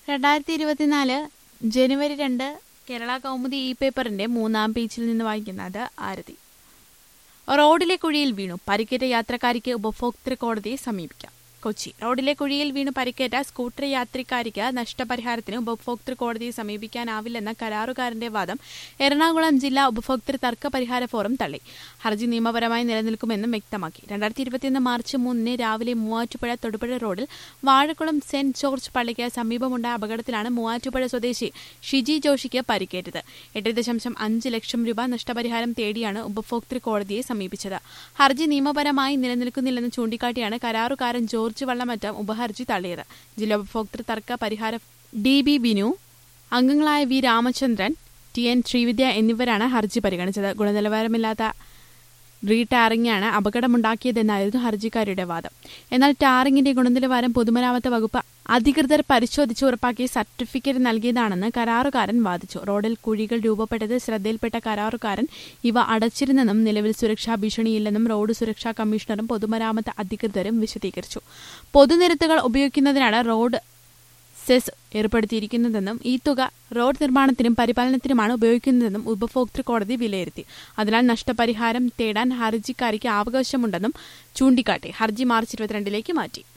രണ്ടായിരത്തി ഇരുപത്തിനാല് ജനുവരി രണ്ട് കേരള കൗമുദി ഇ പേപ്പറിന്റെ മൂന്നാം പേജിൽ നിന്ന് വായിക്കുന്നത് ആരതി റോഡിലെ കുഴിയിൽ വീണു പരിക്കേറ്റ യാത്രക്കാരിക്ക് ഉപഭോക്തൃ കോടതിയെ സമീപിക്കാം കൊച്ചി റോഡിലെ കുഴിയിൽ വീണു പരിക്കേറ്റ സ്കൂട്ടർ യാത്രക്കാരിക്ക് നഷ്ടപരിഹാരത്തിന് ഉപഭോക്തൃ കോടതിയെ സമീപിക്കാനാവില്ലെന്ന കരാറുകാരന്റെ വാദം എറണാകുളം ജില്ലാ ഉപഭോക്തൃ തർക്ക പരിഹാര ഫോറം തള്ളി ഹർജി നിയമപരമായി നിലനിൽക്കുമെന്നും വ്യക്തമാക്കി രണ്ടായിരത്തി ഇരുപത്തിയൊന്ന് മാർച്ച് മൂന്നിന് രാവിലെ മൂവാറ്റുപുഴ തൊടുപുഴ റോഡിൽ വാഴക്കുളം സെന്റ് ജോർജ് പള്ളിക്ക് സമീപമുണ്ടായ അപകടത്തിലാണ് മൂവാറ്റുപുഴ സ്വദേശി ഷിജി ജോഷിക്ക് പരിക്കേറ്റത് എട്ട് ദശാംശം അഞ്ച് ലക്ഷം രൂപ നഷ്ടപരിഹാരം തേടിയാണ് ഉപഭോക്തൃ കോടതിയെ സമീപിച്ചത് ഹർജി നിയമപരമായി നിലനിൽക്കുന്നില്ലെന്ന് ചൂണ്ടിക്കാട്ടിയാണ് കരാറുകാരൻ ജോർജ് വള്ളമറ്റം ഉപഹർജി തള്ളിയത് ജില്ലാ ഉപഭോക്തൃ തർക്ക പരിഹാര ഡി ബി ബിനു അംഗങ്ങളായ V Ramachandran T N Sreevidya എന്നിവരാണ് ഹർജി പരിഗണിച്ചത് ഗുണനിലവാരമില്ലാത്ത റീടാറിംഗാണ് അപകടമുണ്ടാക്കിയതെന്നായിരുന്നു ഹർജിക്കാരുടെ വാദം എന്നാൽ ടാറിംഗിന്റെ ഗുണനിലവാരം പൊതുമരാമത്ത് വകുപ്പ് അധികൃതർ പരിശോധിച്ച് ഉറപ്പാക്കി സർട്ടിഫിക്കറ്റ് നൽകിയതാണെന്ന് കരാറുകാരൻ വാദിച്ചു റോഡിൽ കുഴികൾ രൂപപ്പെട്ടത് ശ്രദ്ധയിൽപ്പെട്ട കരാറുകാരൻ ഇവ അടച്ചിരുന്നെന്നും നിലവിൽ സുരക്ഷാ ഭീഷണിയില്ലെന്നും റോഡ് സുരക്ഷാ കമ്മീഷണറും പൊതുമരാമത്ത് അധികൃതരും വിശദീകരിച്ചു പൊതുനിരത്തുകൾ ഉപയോഗിക്കുന്നതിനാണ് റോഡ് സെസ് ഏർപ്പെടുത്തിയിരിക്കുന്നതെന്നും ഈ തുക റോഡ് നിർമ്മാണത്തിനും പരിപാലനത്തിനുമാണ് ഉപയോഗിക്കുന്നതെന്നും ഉപഭോക്തൃ കോടതി വിലയിരുത്തി അതിനാൽ നഷ്ടപരിഹാരം തേടാൻ ഹർജിക്കാരിക്ക് അവകാശമുണ്ടെന്നും ചൂണ്ടിക്കാട്ടി ഹർജി മാർച്ച് ഇരുപത്തിരണ്ടിലേക്ക് മാറ്റി